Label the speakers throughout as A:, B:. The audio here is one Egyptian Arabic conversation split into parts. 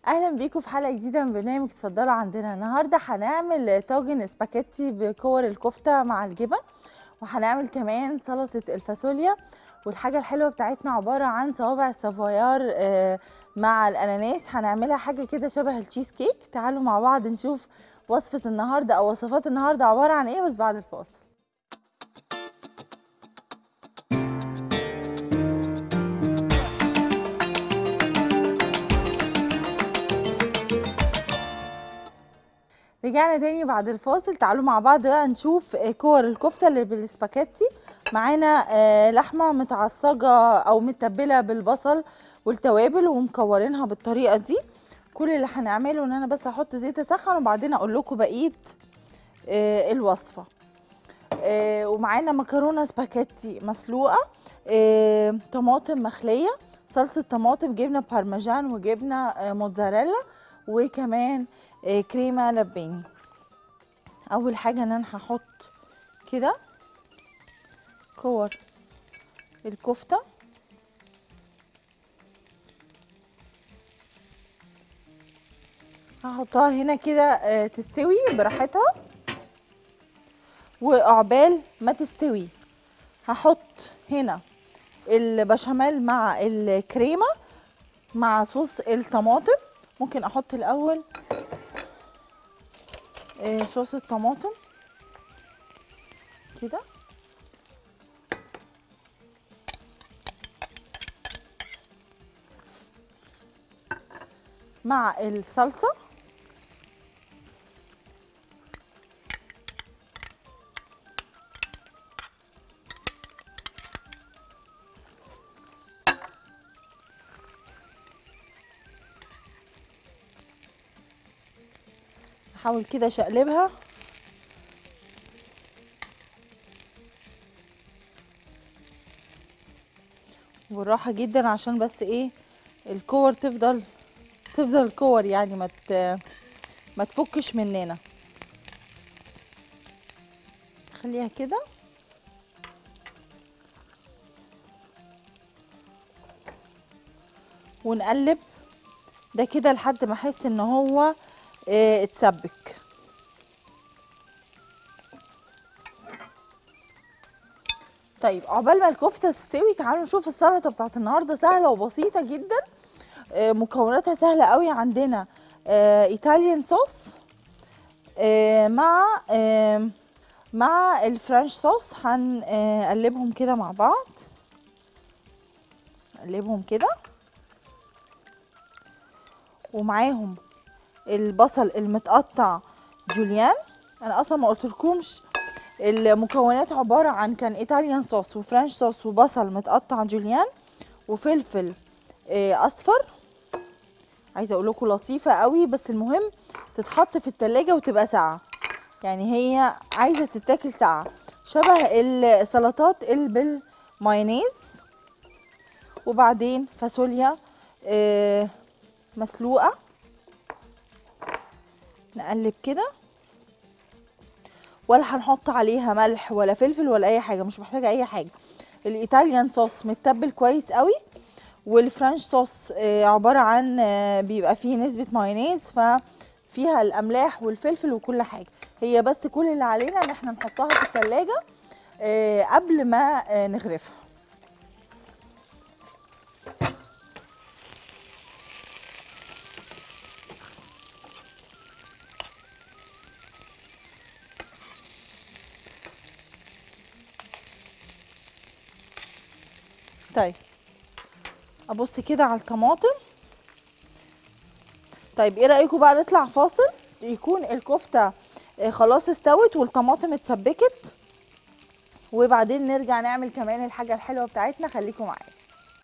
A: اهلا بيكم في حلقه جديده من برنامج اتفضلوا عندنا النهارده هنعمل طاجن سباكيتي بكور الكفته مع الجبن وهنعمل كمان سلطه الفاصوليا والحاجه الحلوه بتاعتنا عباره عن صوابع السافويار آه، مع الاناناس هنعملها حاجه كده شبه التشيز كيك تعالوا مع بعض نشوف وصفه النهارده او وصفات النهارده عباره عن ايه بس بعد الفاصل رجعنا تاني بعد الفاصل تعالوا مع بعض بقى نشوف كور الكفته اللي بالسباكيتي معانا آه، لحمه متعصجه او متبله بالبصل والتوابل ومكورينها بالطريقه دي كل اللي هنعمله ان انا بس هحط زيت اسخن وبعدين اقول لكم بقيه آه، الوصفه آه، ومعانا مكرونه سباكيتي مسلوقه آه، طماطم مخليه صلصه طماطم جبنه بارميجان وجبنه آه، موتزاريلا وكمان آه، كريمه لباني اول حاجه ان انا هحط كده كور الكفته هحطها هنا كده آه، تستوي براحتها وعقبال ما تستوي هحط هنا البشاميل مع الكريمه مع صوص الطماطم ممكن احط الاول آه، صوص الطماطم كده مع الصلصه احاول كده اشقلبها بالراحه جدا عشان بس ايه الكور تفضل تفضل كور يعني ما مت... ما تفكش مننا خليها كده ونقلب ده كده لحد ما احس ان هو اه اتسبك طيب عقبال ما الكفته تستوي تعالوا نشوف السلطه بتاعت النهارده سهله وبسيطه جدا آه، مكوناتها سهله قوي عندنا آه، ايطاليان صوص آه، مع آه، مع الفرنش صوص هنقلبهم كده مع بعض نقلبهم كده ومعاهم البصل المتقطع جوليان انا اصلا ما قلتلكمش المكونات عباره عن كان ايطاليان صوص وفرنش صوص وبصل متقطع جوليان وفلفل آه، اصفر عايزه اقول لكم لطيفه قوي بس المهم تتحط في التلاجة وتبقى ساقعه يعني هي عايزه تتاكل ساقعه شبه السلطات اللي بالمايونيز وبعدين فاصوليا آه، مسلوقه نقلب كده ولا هنحط عليها ملح ولا فلفل ولا اي حاجه مش محتاجه اي حاجه الايطاليان صوص متبل كويس قوي والفرنش صوص آه، عباره عن آه، بيبقى فيه نسبه مايونيز ففيها الاملاح والفلفل وكل حاجه هي بس كل اللي علينا ان احنا نحطها في التلاجة آه، قبل ما آه، نغرفها طيب ابص كده على الطماطم طيب ايه رايكم بقى نطلع فاصل يكون الكفته آه، خلاص استوت والطماطم اتسبكت وبعدين نرجع نعمل كمان الحاجه الحلوه بتاعتنا خليكم معايا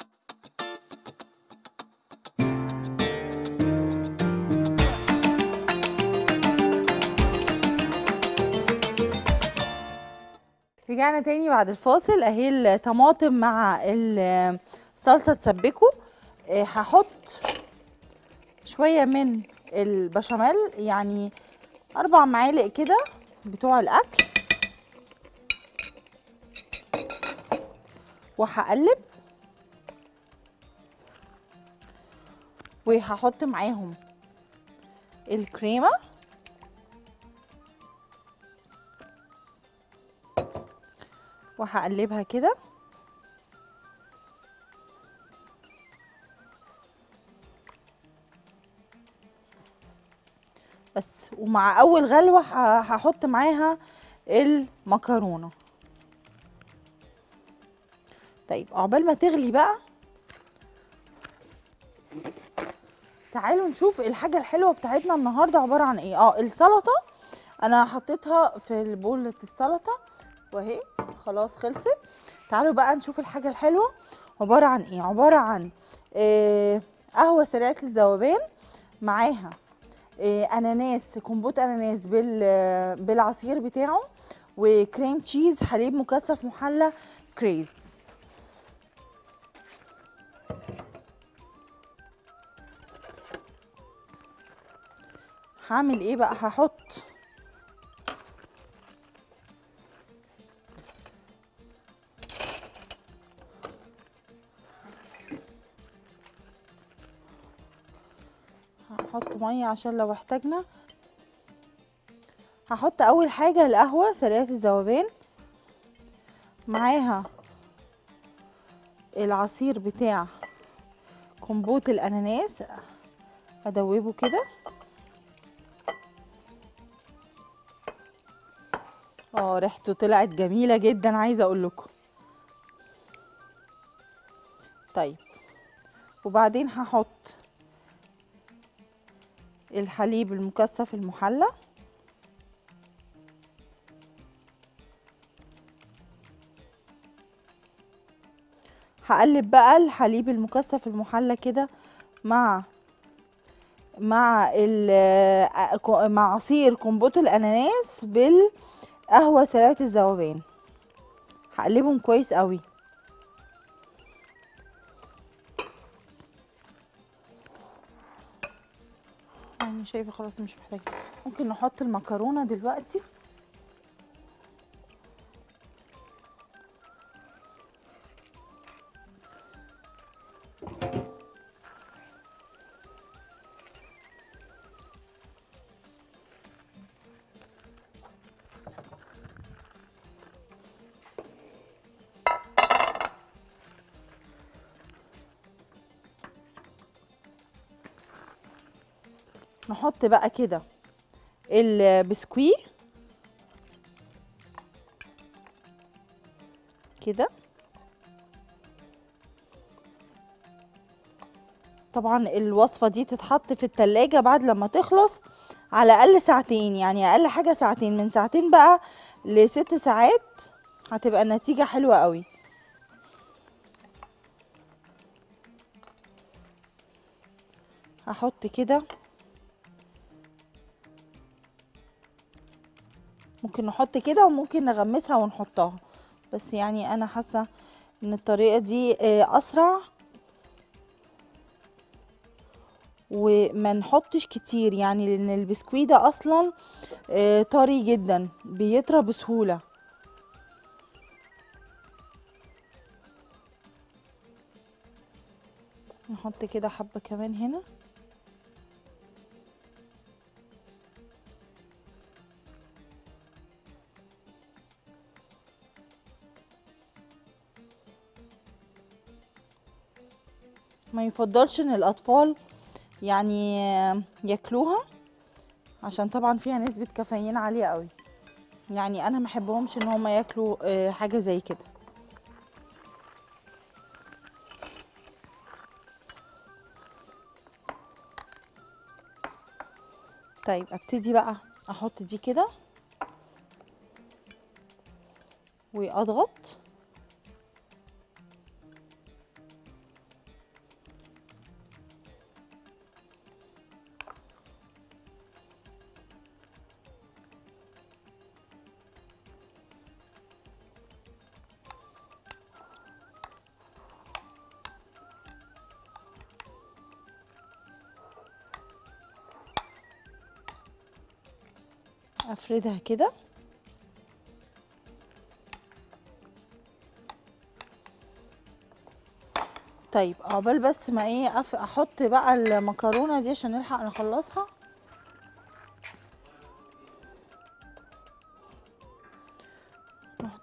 A: رجعنا تاني بعد الفاصل اهي الطماطم مع الصلصه تسبكوا آه، هحط شويه من البشاميل يعني اربع معالق كده بتوع الاكل وهقلب وهحط معاهم الكريمه وهقلبها كده بس ومع اول غلوه ه- هحط معاها المكرونه طيب عقبال ما تغلي بقى تعالوا نشوف الحاجه الحلوه بتاعتنا النهارده عباره عن ايه اه السلطه انا حطيتها في البولة السلطه واهي خلاص خلصت تعالوا بقى نشوف الحاجه الحلوه عباره عن ايه عباره عن آه قهوه سريعه الذوبان معاها آه اناناس كومبوت اناناس بال بالعصير بتاعه وكريم تشيز حليب مكثف محلى كريز هعمل ايه بقى هحط هحط ميه عشان لو احتاجنا هحط اول حاجه القهوه سريعه الذوبان معاها العصير بتاع كومبوت الاناناس ادوبه كده اه ريحته طلعت جميله جدا عايزه اقول لكم طيب وبعدين هحط الحليب المكثف المحلى هقلب بقى الحليب المكثف المحلى كده مع مع ال مع عصير كومبوت الاناناس بالقهوه سريعه الذوبان هقلبهم كويس قوي يعني شايفه خلاص مش محتاجه ممكن نحط المكرونه دلوقتي نحط بقى كده البسكوي كده طبعا الوصفة دي تتحط في التلاجة بعد لما تخلص على الأقل ساعتين يعني أقل حاجة ساعتين من ساعتين بقى لست ساعات هتبقى النتيجة حلوة قوي هحط كده ممكن نحط كده وممكن نغمسها ونحطها بس يعني انا حاسه ان الطريقه دي آه، اسرع وما نحطش كتير يعني لان البسكوي ده اصلا آه، طري جدا بيطرى بسهوله نحط كده حبه كمان هنا ما يفضلش ان الاطفال يعني ياكلوها عشان طبعا فيها نسبة كافيين عالية قوي يعني انا ما احبهمش ان هم ياكلوا آه، حاجة زي كده طيب ابتدي بقى احط دي كده واضغط افردها كده طيب عقبال بس ما ايه أف- احط بقى المكرونه دي عشان نلحق نخلصها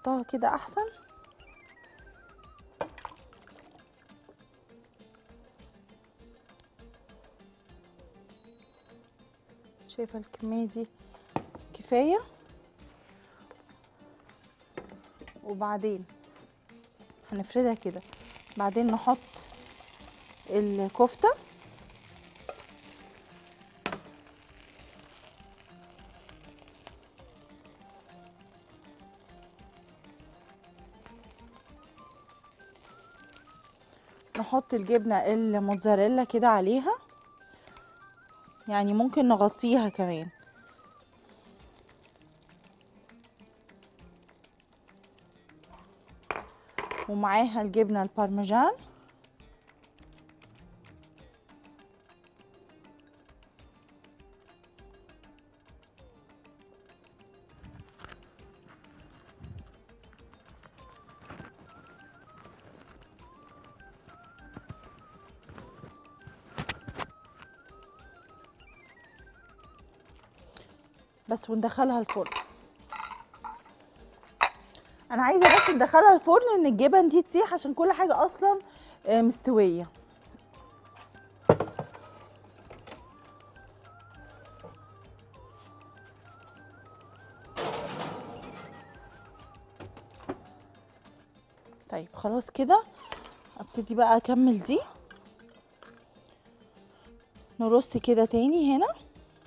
A: نحطها كده احسن شايفه الكميه دي كفايه وبعدين هنفردها كده بعدين نحط الكفته نحط الجبنه الموتزاريلا كده عليها يعني ممكن نغطيها كمان ومعاها الجبنه البارميجان بس وندخلها الفرن انا عايزه بس ندخلها الفرن ان الجبن دي تسيح عشان كل حاجه اصلا آه، مستويه طيب خلاص كده ابتدي بقى اكمل دي نرص كده تاني هنا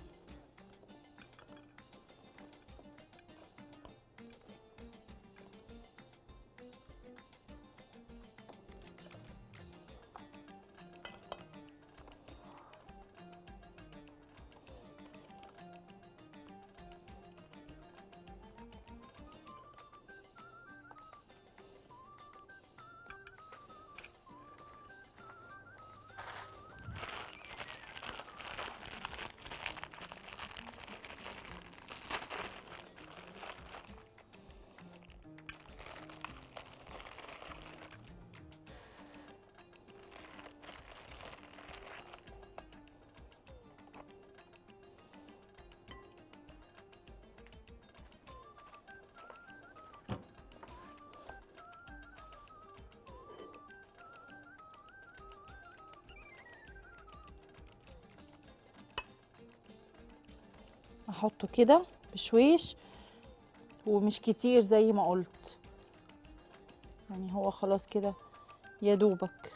A: احطه كده بشويش ومش كتير زي ما قلت يعني هو خلاص كده يا دوبك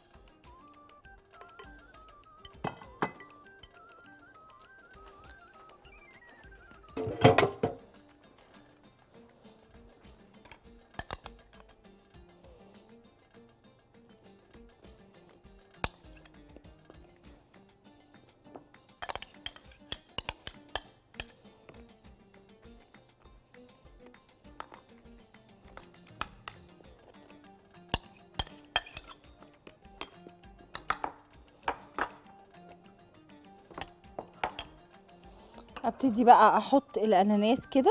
A: ابتدي بقى احط الاناناس كده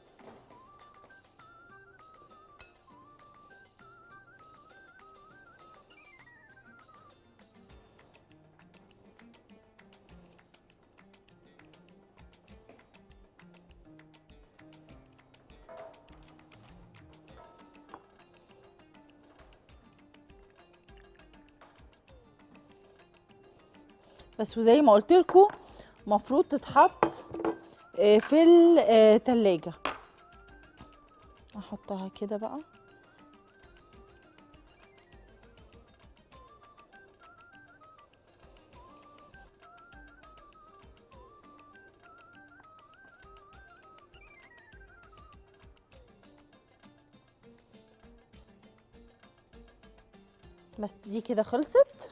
A: بس وزي ما قلت لكم مفروض تتحط آه، في التلاجة احطها كده بقى بس دي كده خلصت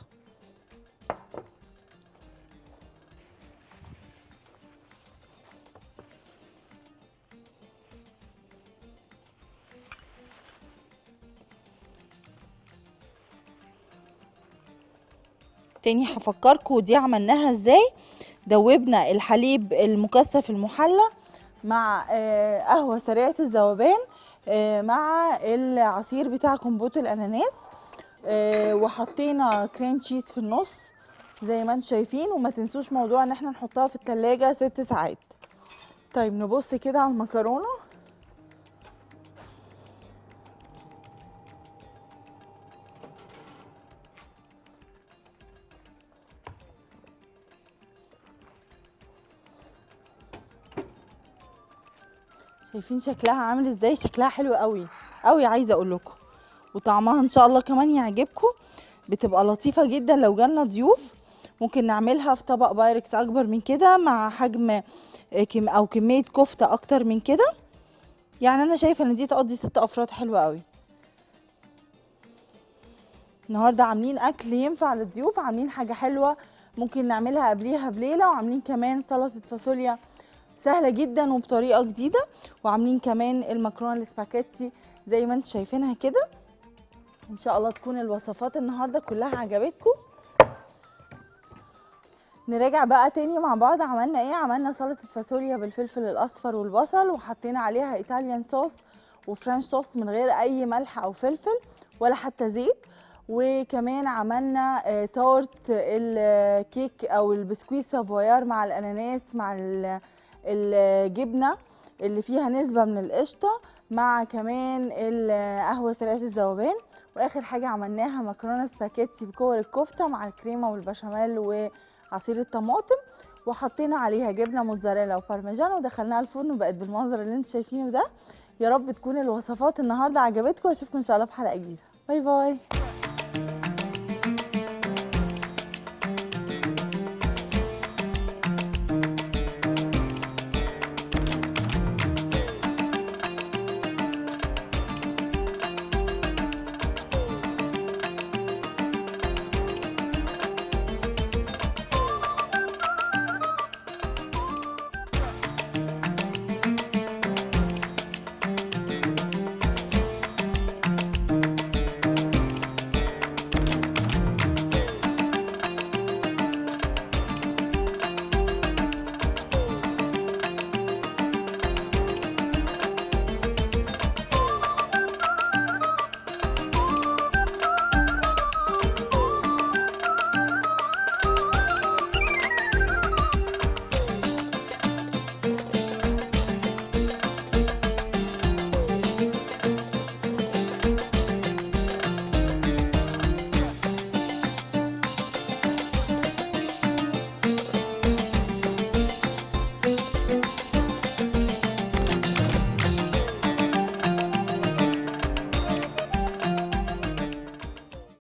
A: تاني هفكركم دي عملناها ازاي دوبنا الحليب المكثف المحلى مع آه، قهوة سريعة الذوبان آه، مع العصير بتاع كمبوت الأناناس آه، وحطينا كريم تشيز في النص زي ما انتم شايفين وما تنسوش موضوع ان احنا نحطها في التلاجة ست ساعات طيب نبص كده على المكرونة شايفين شكلها عامل ازاي شكلها حلو قوي قوي عايزه اقول لكم وطعمها ان شاء الله كمان يعجبكم بتبقى لطيفه جدا لو جالنا ضيوف ممكن نعملها في طبق بايركس اكبر من كده مع حجم آه، كم او كميه كفته اكتر من كده يعني انا شايفه ان دي تقضي ست افراد حلوه قوي النهارده عاملين اكل ينفع للضيوف عاملين حاجه حلوه ممكن نعملها قبليها بليله وعاملين كمان سلطه فاصوليا سهله جدا وبطريقه جديده وعاملين كمان المكرونه الاسباجيتي زي ما انتم شايفينها كده ان شاء الله تكون الوصفات النهارده كلها عجبتكم نراجع بقى تاني مع بعض عملنا ايه عملنا سلطه فاصوليا بالفلفل الاصفر والبصل وحطينا عليها ايطاليان صوص وفرنش صوص من غير اي ملح او فلفل ولا حتى زيت وكمان عملنا آه، تورت الكيك او البسكويت سافويار مع الاناناس مع ال- الجبنه اللي فيها نسبه من القشطه مع كمان القهوه سريعه الذوبان واخر حاجه عملناها مكرونه سباكيتي بكور الكفته مع الكريمه والبشاميل وعصير الطماطم وحطينا عليها جبنه موتزاريلا وبارميجان ودخلناها الفرن وبقت بالمنظر اللي انتم شايفينه ده يا رب تكون الوصفات النهارده عجبتكم واشوفكم ان شاء الله في حلقه جديده باي باي